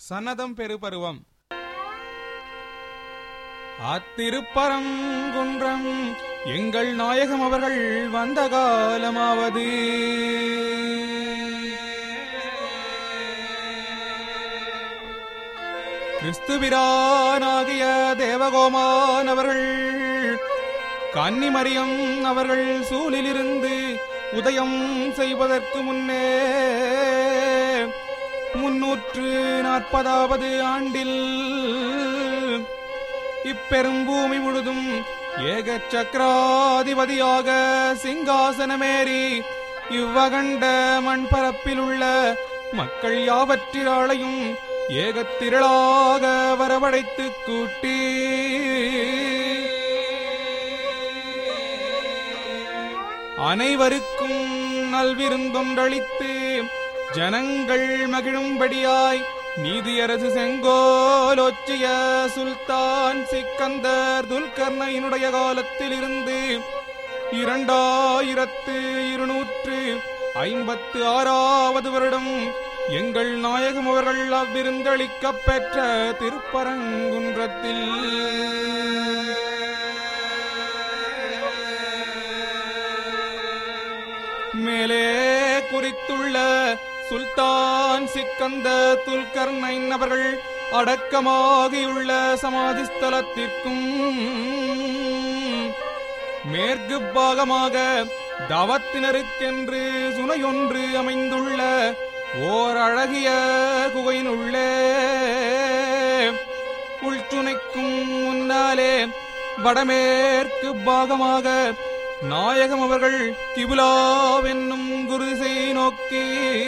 சன்னதம் பெருபருவம் அத்திருப்பரங்குன்றம் எங்கள் நாயகம் அவர்கள் வந்த காலமாவது கிறிஸ்துபிரானாகிய தேவகோமான் அவர்கள் கன்னிமரியம் அவர்கள் சூழிலிருந்து உதயம் செய்வதற்கு முன்னே முன்னூற்று நாற்பதாவது ஆண்டில் இப்பெரும்பூமி முழுதும் ஏக சக்கராதிபதியாக சிங்காசனமேறி இவ்வகண்ட மண்பரப்பில் உள்ள மக்கள் யாவற்றிராளையும் ஏகத்திரளாக வரவழைத்து கூட்டி அனைவருக்கும் நல்விருந்தொன்றளித்து ஜனங்கள் மகிழும்படியாய் நீதியரசு செங்கோலொச்சிய சுல்தான் சிக்கந்தர் துல்கர்ணையினுடைய காலத்திலிருந்து இரண்டாயிரத்து இருநூற்று ஐம்பத்து ஆறாவது வருடம் எங்கள் நாயகம் அவர்கள் அவ்விருந்தளிக்கப் பெற்ற திருப்பரங்குன்றத்தில் மேலே குறித்துள்ள சுல்தான் சிக்கந்த துல்கர்னைன் அவர்கள் அடக்கமாகியுள்ள சமாதி ஸ்தலத்திற்கும் மேற்கு பாகமாக தவத்தினருக்கென்று சுனையொன்று அமைந்துள்ள ஓர் அழகிய குகையினுள்ளே உள்சுனைக்கும் முன்னாலே வடமேற்கு பாகமாக நாயகம் அவர்கள் கிபுலாவென்னும் குருதிசை நோக்கி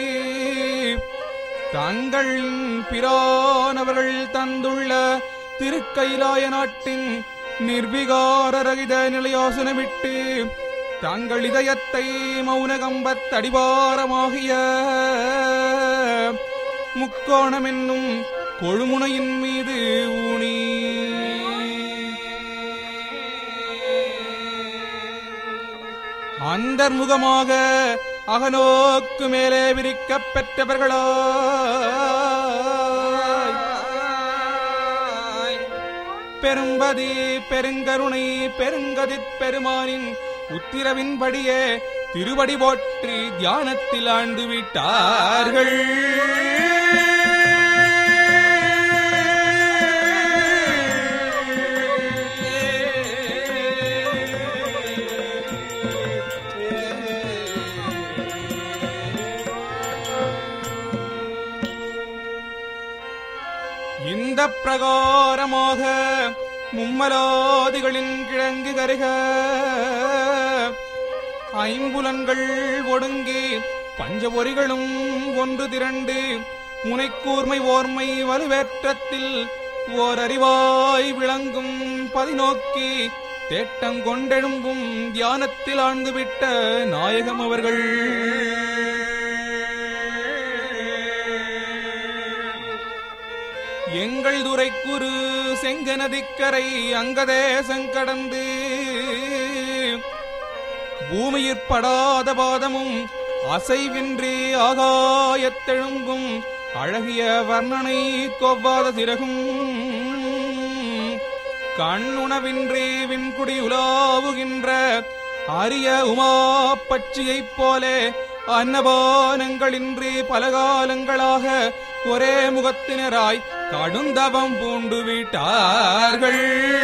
தங்கள் பிரானவர்கள் தந்துள்ள திருக்கைலாய நாட்டின் நிர்விகார ரகித நிலையாசனமிட்டு தங்கள் இதயத்தை மௌனகம்பத் அடிவாரமாகிய முக்கோணம் என்னும் கொழுமுனையின் மீது ஊனி அந்தர்முகமாக அகநோக்கு மேலே விரிக்கப் பெற்றவர்களாய் பெரும்பதி பெருங்கருணை பெருங்கதித் பெருமானின் உத்திரவின்படியே திருவடி போற்றி தியானத்தில் ஆண்டு விட்டார்கள் இந்த பிரகாரமாக மும்மலாதிகளின் கிழங்கு கருக ஐம்புலன்கள் ஒடுங்கி பஞ்சபொறிகளும் ஒன்று திரண்டு முனைக்கூர்மை ஓர்மை வலுவேற்றத்தில் ஓர் அறிவாய் விளங்கும் பதிநோக்கி தேட்டங்கொண்டெழும்பும் தியானத்தில் ஆழ்ந்துவிட்ட நாயகம் அவர்கள் எங்கள் துரைக்குரு செங்கநதிக்கரை அங்கதேசங்கடந்து பூமியிற்படாத பாதமும் அசைவின்றி ஆகாயத்தெழும்பும் அழகிய வர்ணனை கொவ்வாத சிறகும் கண்ணுணவின்றி விண்குடி உலாவுகின்ற அரிய உமா பட்சியைப் போலே அன்னபானங்களின்றி பல காலங்களாக ஒரே முகத்தினராய் கடுந்தவம் பூண்டு விட்டார்கள்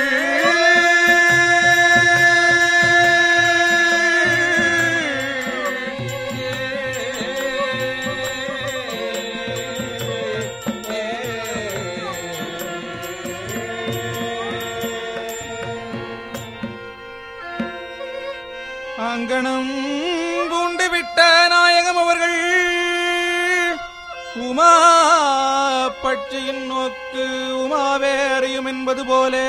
அங்கனம் பூண்டு விட்ட நாயகம் அவர்கள் உமா பட்சியின் நோக்கு உமாவே அறியும் என்பது போலே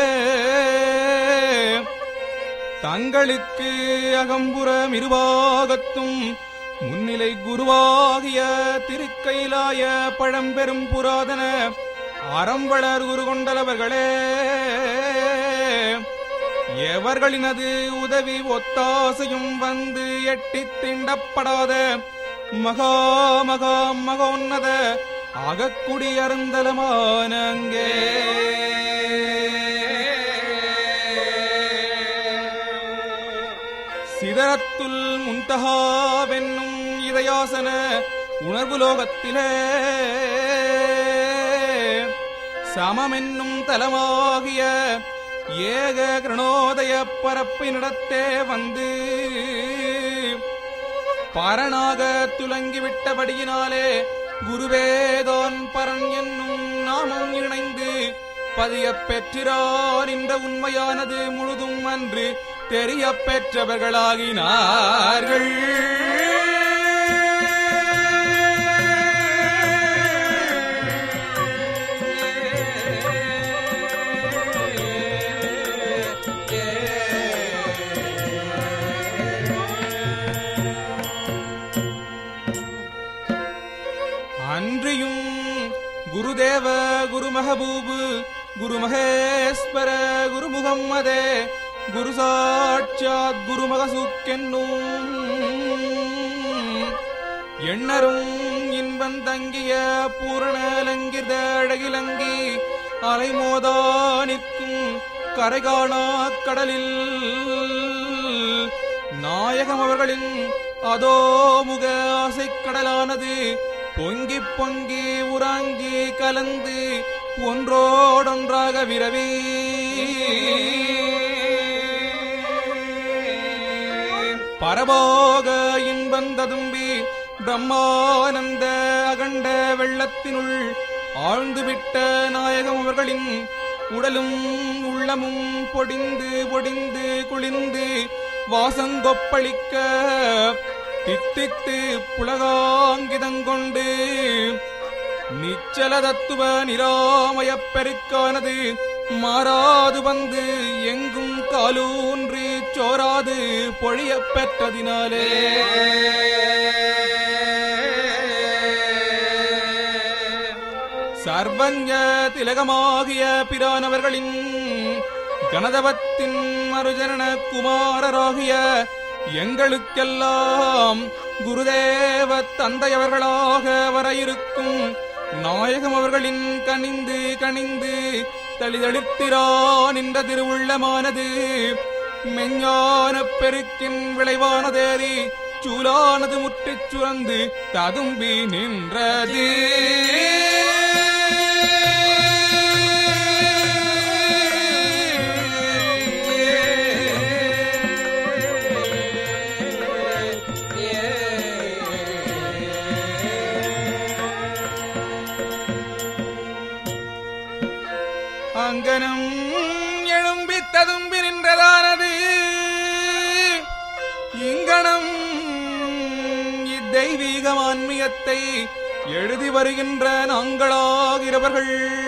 தங்களுக்கு அகம்புறம் இருபாகத்தும் முன்னிலை குருவாகிய திருக்கைலாய பழம்பெரும் புராதன அறம்பளர் குரு கொண்டலவர்களே எவர்களினது உதவி ஒத்தாசையும் வந்து எட்டித் திண்டப்படாத மகா மகா மகோன்னத அகக்குடி அருந்தலமான அங்கே சிதறத்துல் முன்தகாவென்னும் இதயாசன உணர்வு லோகத்திலே சமமென்னும் தலமாகிய ஏக கிரணோதய பரப்பினிடத்தே வந்து பரனாக துலங்கிவிட்டபடியினாலே குருவேதான் பரன் என்னும் நாமம் இணைந்து பதியப் பெற்றிரான் இந்த உண்மையானது முழுதும் அன்று தெரியப் பெற்றவர்களாகினார்கள் அன்றியும் குருதேவ குரு மகபூபு குரு மகேஸ்வர குரு முகம்மதே குரு சாட்சாத் குரு மகசுக்கென்னும் எண்ணரும் இன்பம் தங்கிய பூரணலங்கித அழகிலங்கி அலைமோதா நிற்கும் கரைகாணா கடலில் நாயகம் அவர்களின் அதோ முக ஆசைக்கடலானது பொங்கி பொங்கி உறாங்கி கலந்து ஒன்றோடொன்றாக விரவி பரபோக இன்பந்ததும்பி பிரம்மானந்த அகண்ட வெள்ளத்தினுள் ஆழ்ந்துவிட்ட நாயகம் அவர்களின் உடலும் உள்ளமும் பொடிந்து பொடிந்து குளிர்ந்து வாசங்கொப்பளிக்க தித்தித்து புலகாங்கிதங்கொண்டு நிச்சல தத்துவ நிராமயப் பெருக்கானது மாறாது வந்து எங்கும் காலூன்றி சோராது பொழியப் பெற்றதினாலே சர்வஞ்ச திலகமாகிய பிரானவர்களின் கணதவத்தின் மறுஜனன குமாரராகிய எங்களுக்கெல்லாம் குருதேவ தந்தையவர்களாக வர இருக்கும் நாயகம் அவர்களின் கனிந்து கனிந்து தளிதளித்திரான் என்ற திருவுள்ளமானது மெஞ்ஞான பெருக்கின் விளைவானதேறி சூலானது முற்றிச் சுரந்து ததும்பி நின்றது அங்கனம் எழும்பி ததும்பி நின்றதானது இங்கனம் இத்தெய்வீக ஆன்மீகத்தை எழுதி வருகின்ற நாங்களாகிறவர்கள்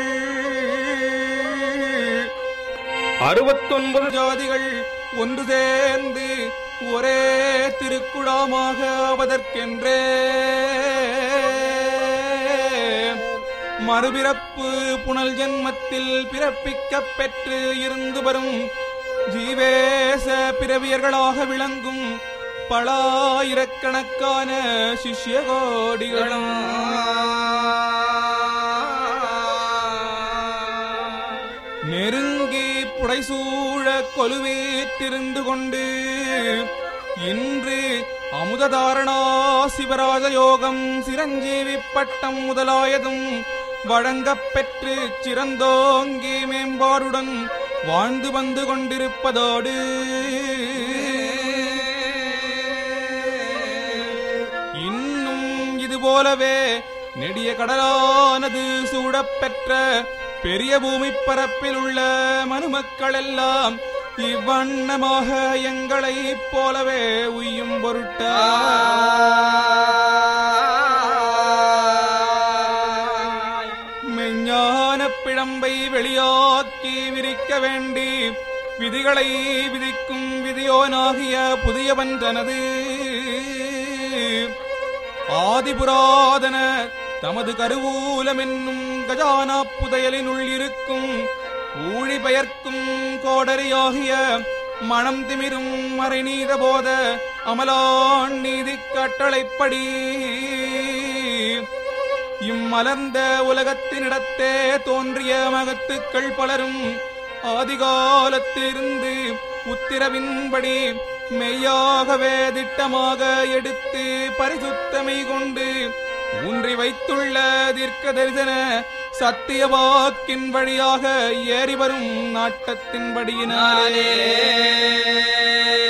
அறுபத்தொன்பது ஜாதிகள் ஒன்று சேர்ந்து ஒரே திருக்குழாமாக ஆவதற்கென்றே மறுபிறப்பு புனல் ஜென்மத்தில் பிறப்பிக்கப் பெற்று இருந்து வரும் ஜீவேச பிறவியர்களாக விளங்கும் பலாயிரக்கணக்கான சிஷ்ய கோடிகளும் நெருங்கி புடைசூழ கொலுவேற்றிருந்து கொண்டு இன்று அமுததாரணா சிவராஜ யோகம் சிரஞ்சீவி பட்டம் முதலாயதும் வழங்கப் பெற்று சிறந்தோங்கி மேம்பாடுடன் வாழ்ந்து வந்து கொண்டிருப்பதோடு இன்னும் இது போலவே நெடிய கடலானது சூடப்பெற்ற பெரிய பூமி பரப்பில் உள்ள மனுமக்கள் எல்லாம் இவ்வண்ணமாக எங்களைப் போலவே உய்யும் பொருட்டா மெஞ்ஞான பிழம்பை வெளியாக்கி விரிக்க வேண்டி விதிகளை விதிக்கும் விதியோனாகிய புதியவன் தனது ஆதிபுராதன தமது கருவூலம் என்னும் கஜானா புதையலினுள் இருக்கும் ஊழி பெயர்க்கும் கோடரியாகிய மனம் திமிரும் மறைநீத போத அமலான் நீதி கட்டளைப்படி இம்மலர்ந்த உலகத்தினிடத்தே தோன்றிய மகத்துக்கள் பலரும் ஆதிகாலத்திலிருந்து உத்திரவின்படி மெய்யாகவே திட்டமாக எடுத்து பரிசுத்தமை கொண்டு ஊன்றி வைத்துள்ள தீர்க்க தரிசன சத்திய வாக்கின் வழியாக ஏறி வரும் நாட்டத்தின்படியினாலே